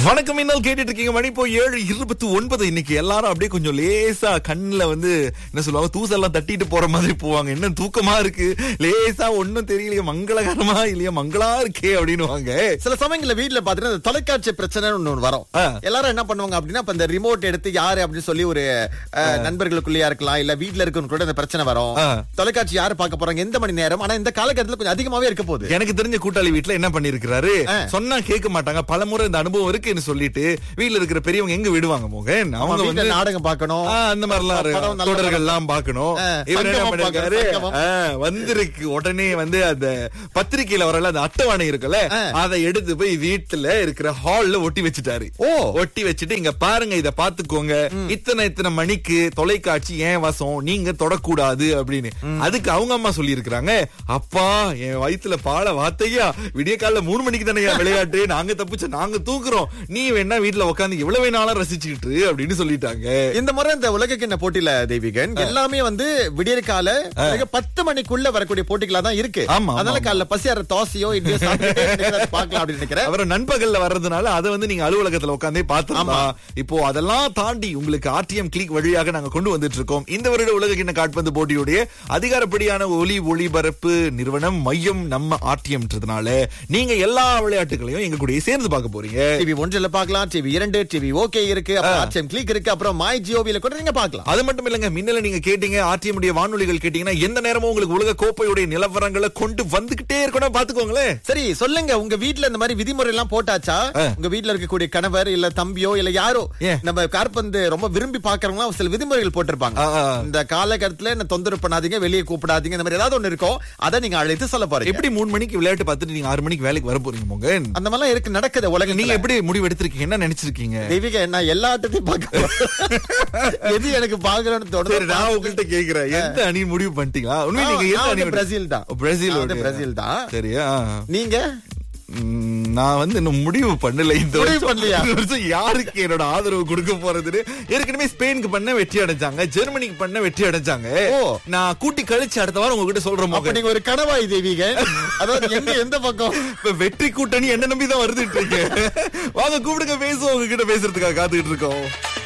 வணக்கம் இன்னல் கேட்டுட்டு இருக்கீங்க மணி இப்போ ஏழு இருபத்தி ஒன்பது இன்னைக்கு எல்லாரும் அப்படியே கொஞ்சம் லேசா கண்ணுல வந்து என்ன சொல்லுவாங்க தூசெல்லாம் தட்டிட்டு போற மாதிரி போவாங்க என்ன தூக்கமா இருக்கு லேசா ஒண்ணும் தெரியலையே மங்களகரமா இல்லையா மங்களா இருக்கே அப்படின்னு சில சமயங்கள்ல வீட்ல பாத்தீங்கன்னா இந்த தொலைக்காட்சி பிரச்சனை ஒண்ணு வரும் ஆ. எல்லாரும் என்ன பண்ணுவாங்க அப்படின்னா இப்ப இந்த ரிமோட் எடுத்து யாரு அப்படின்னு சொல்லி ஒரு அஹ், நண்பர்களுக்குள்ளயா இருக்கலாம் இல்ல வீட்ல இருக்கவங்க கூட இந்த பிரச்சனை வரும் ஆ. தொலைக்காட்சி யாரு பார்க்க போறாங்க எந்த மணி நேரம் ஆனா இந்த காலகட்டத்துல கொஞ்சம் அதிகமாவே இருக்க போகுது எனக்கு தெரிஞ்ச கூட்டாளி வீட்டுல என்ன பண்ணிருக்கிறாரு ஆ. சொன்னா கேட்க மாட்டாங்க பலமுறை இந்த அனுபவம் இருக்குன்னு சொல்லிட்டு வீட்ல இருக்கிற பெரியவங்க எங்க விடுவாங்க மோகன் அவங்க வீட்ல வந்து நாடகம் பார்க்கணும் ஆ, அந்த மாதிரிலாம் படம் நல்ல தொடர்கள் படம். எல்லாம் பார்க்கணும் ஆ, இவர் என்ன சங்கமம் பண்ணிருக்காரு பார்க்கணும், ஆ, வந்திருக்கு உடனே வந்து அந்த பத்திரிக்கையில வரல அந்த அட்டவணை இருக்குல்ல ஆ. அதை எடுத்து போய் வீட்டுல இருக்கிற ஹால்ல ஒட்டி வச்சுட்டாரு ஓ. ஒட்டி வச்சுட்டு இங்க பாருங்க இத பாத்துக்கோங்க இத்தனை இத்தனை மணிக்கு தொலைக்காட்சி ஏன் வசம் நீங்க தொடக்கூடாது அப்படின்னு அதுக்கு அவங்க அம்மா சொல்லி இருக்கிறாங்க அப்பா என் வயித்துல பால வார்த்தையா விடிய காலைல மூணு மணிக்கு தானே விளையாட்டு நாங்க தப்பிச்சு நாங்க தூக்குறோம் நீ வேணா வீட்டுல உட்காந்து எவ்வளவு நாளா ரசிச்சுக்கிட்டு இரு அப்படின்னு சொல்லிட்டாங்க இந்த முறை இந்த உலக கிண்ண போட்டியில தெய்வீகன் எல்லாமே வந்து விடியற் கால பிறகு பத்து மணிக்குள்ள வரக்கூடிய போட்டிகளா தான் இருக்கு ஆமா, அதனால ஆமா. காலைல பசியார தோசையோ இட்லியோ சாப்பிட்டுட்டே இருக்கிறத பார்க்கலாம் அப்படின்னு நினைக்கிறேன் அப்புறம் நண்பகல்ல வர்றதுனால அதை வந்து நீங்க அலுவலகத்துல உட்காந்தே பாத்துலாம் இப்போ அதெல்லாம் தாண்டி உங்களுக்கு ஆர்டிஎம் கிளிக் வழியாக நாங்க கொண்டு வந்துட்டு இருக்கோம் இந்த வருட உலக கிண்ண காட்பந்து போட்டியுடைய அதிகாரப்படியான ஒலி ஒளிபரப்பு நிறுவனம் மையம் நம்ம ஆர்டிஎம்ன்றதுனால நீங்க எல்லா விளையாட்டுகளையும் எங்க கூட சேர்ந்து பார்க்க போறீங்க டிவி ஒன்றுல பார்க்கலாம் டிவி இரண்டு டிவி ஓகே இருக்கு அப்புறம் ஆர்டிஎம் கிளிக் இருக்கு அப்புறம் மை ஜியோவில கூட நீங்க பார்க்கலாம் அது மட்டும் இல்லங்க மின்னல நீங்க கேட்டீங்க ஆர்டிஎம் உடைய வானொலிகள் கேட்டீங்கன்னா எந்த நேரமும் உங்களுக்கு உலக கோப்பையுடைய நிலவரங்களை கொண்டு வந்துகிட்டே இருக்கணும் பாத்துக்கோங்களேன் சரி சொல்லுங்க உங்க வீட்ல இந்த மாதிரி விதிமுறை எல்லாம் போட்டாச்சா உங்க வீட்ல இருக்கக்கூடிய கணவர் இல்ல தம்பியோ இல்ல யாரோ ஏன்? நம்ம கார்பந்து ரொம்ப விரும்பி பாக்குறவங்க சில விதிமுறைகள் போட்டிருப்பாங்க ஆ, ஆ. இந்த காலகட்டத்துல என்ன தொந்தரவு பண்ணாதீங்க வெளியே கூப்பிடாதீங்க இந்த மாதிரி ஏதாவது ஒண்ணு இருக்கும் அதை நீங்க அழைத்து சொல்ல போறீங்க எப்படி மூணு மணிக்கு விளையாட்டு பார்த்துட்டு நீங்க ஆறு மணிக்கு வேலைக்கு வர போறீங்க மோகன் அந்த மாதிரிலாம் இருக்கு நடக்குது உலகம் நீங்க எப்படி முடிவு எடுத்திருக்கீங்க என்ன நினைச்சிருக்கீங்க தெய்வீக நான் எல்லா ஆட்டத்தையும் பார்க்க எது எனக்கு பாக்கணும்னு சரி தோணுது நான் உங்கள்கிட்ட கேக்குறேன் எந்த அணி முடிவு பண்ணிட்டீங்களா உண்மையில நீங்க எந்த நான் அணி வந்து பிரேசில் தான். பிரேசில் நான் வந்து பிரேசில் தான். சரியா நீங்க ம், நான் வந்து இன்னும் முடிவு பண்ணல இந்த முடிவு வருஷம். பண்ணலையா? இந்த வருஷம் யாருக்கு என்னோட ஆதரவு கொடுக்க போறதுன்னு ஏற்கனவே ஸ்பெயினுக்கு பண்ண வெற்றி அடைஞ்சாங்க ஜெர்மனிக்கு பண்ண வெற்றி அடைஞ்சாங்க ஓ. நான் கூட்டி கழிச்சு அடுத்த வாரம் உங்ககிட்ட சொல்றேன் அப்ப மோகன். நீங்க ஒரு கனவாய் தெய்வீக அதாவது எங்க எந்த பக்கம் இப்ப வெற்றி கூட்டணி என்ன நம்பி தான் வருதுட்டு இருக்கு வாங்க கூப்பிடுங்க பேசுவோம் உங்ககிட்ட பேசுறதுக்காக காத்துக்கிட்டு இருக்கோம்